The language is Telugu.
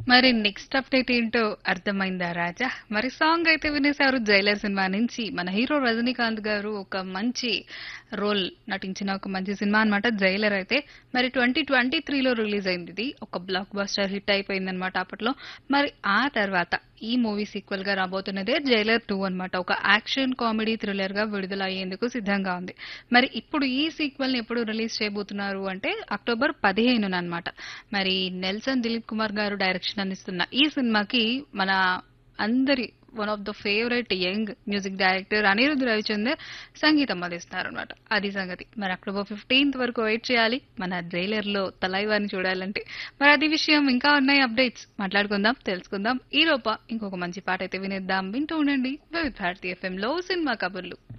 మరి నెక్స్ట్ అప్డేట్ ఏంటో అర్థమైందా రాజా మరి సాంగ్ అయితే వినేశారు జైలర్ సినిమా నుంచి మన హీరో రజనీకాంత్ గారు ఒక మంచి రోల్ నటించిన ఒక మంచి సినిమా అన్నమాట జైలర్ అయితే మరి ట్వంటీ ట్వంటీ త్రీలో రిలీజ్ అయింది ఇది ఒక బ్లాక్ బస్టర్ హిట్ అయిపోయింది అనమాట అప్పట్లో మరి ఆ తర్వాత ఈ మూవీ సీక్వెల్ గా రాబోతున్నదే జైలర్ టూ అన్నమాట ఒక యాక్షన్ కామెడీ థ్రిల్లర్ గా విడుదల అయ్యేందుకు సిద్ధంగా ఉంది మరి ఇప్పుడు ఈ సీక్వెల్ ని ఎప్పుడు రిలీజ్ చేయబోతున్నారు అంటే అక్టోబర్ పదిహేను అన్నమాట మరి నెల్సన్ దిలీప్ కుమార్ గారు డైరెక్షన్ అందిస్తున్న ఈ సినిమాకి మన అందరి one of the favourite young music director Anirudh Ravichander సంగీతం అందిస్తున్నారు అనమాట అది సంగతి మరి అక్టోబర్ ఫిఫ్టీన్త్ వరకు వెయిట్ చేయాలి మన ట్రైలర్ లో తలైవారిని చూడాలంటే మరి అది విషయం ఇంకా ఉన్నాయి అప్డేట్స్ మాట్లాడుకుందాం తెలుసుకుందాం ఈ లోప ఇంకొక మంచి పాట అయితే వినేద్దాం వింటూ ఉండండి వివిధ భారతీ ఎఫ్ఎం లో సినిమా కబుర్లు